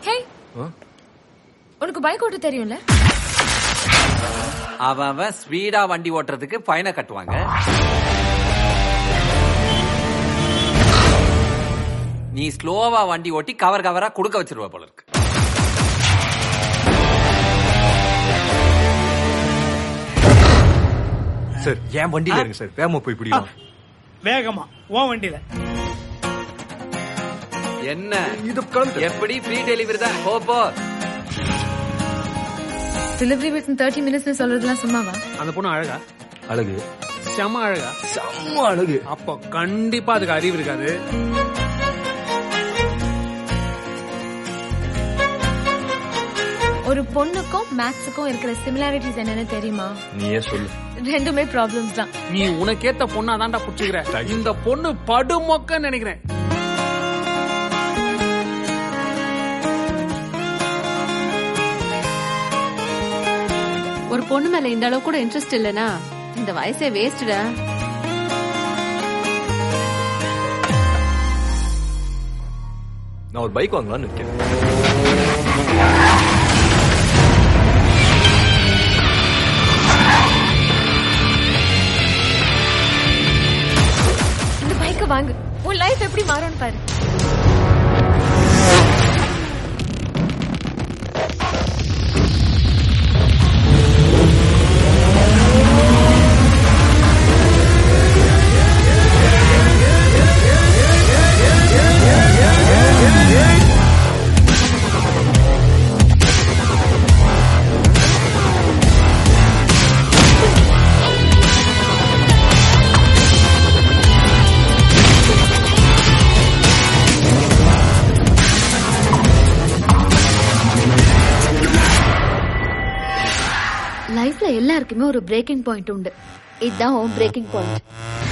ஹே உனக்கு பைக் ஓட்ட தெரியும்ல அவன் அவன் ஸ்பீடா வண்டி ஓட்டுறதுக்கு ஃபைனை கட்டுவாங்க நீ ஸ்லோவா வண்டி ஓட்டி கவர் கவரா குடுக்க வச்சிருவ போல இருக்கு சார் என் வண்டியில இருங்க சார் வேகமா போய் பிடிக்கலாம் வேகமா உன் வண்டியில என்ன இது கலந்து எப்படி ஃப்ரீ டெலிவரி தான் போ போ டெலிவரி வித் தேர்ட்டி மினிட்ஸ் சொல்றதுலாம் சும்மாவா அந்த பொண்ணு அழகா அழகு செம அழகா செம்ம அழகு அப்போ கண்டிப்பா அதுக்கு அறிவு இருக்காது ஒரு பொண்ணுக்கும் மேக்ஸுக்கும் இருக்கிற சிமிலாரிட்டிஸ் என்னன்னு தெரியுமா நீயே சொல்லு ரெண்டுமே ப்ராப்ளம்ஸ் தான் நீ உனக்கேத்த பொண்ணா தான்டா புடிச்சுக்கிற இந்த பொண்ணு படுமொக்கன்னு நினைக்கிறேன் ஒரு பொண்ணு மேல இந்த அளவு கூட இன்ட்ரெஸ்ட் இல்லனா இந்த வயசே வேஸ்டா நான் ஒரு பைக் வாங்கலாம்னு இருக்கேன் இந்த பைக்கை வாங்கு உன் லைஃப் எப்படி மாறும்னு பாரு லைஃப்ல எல்லாருக்குமே ஒரு பிரேக்கிங் பாயிண்ட் உண்டு இதுதான் உன் பிரேக்கிங் பாயிண்ட்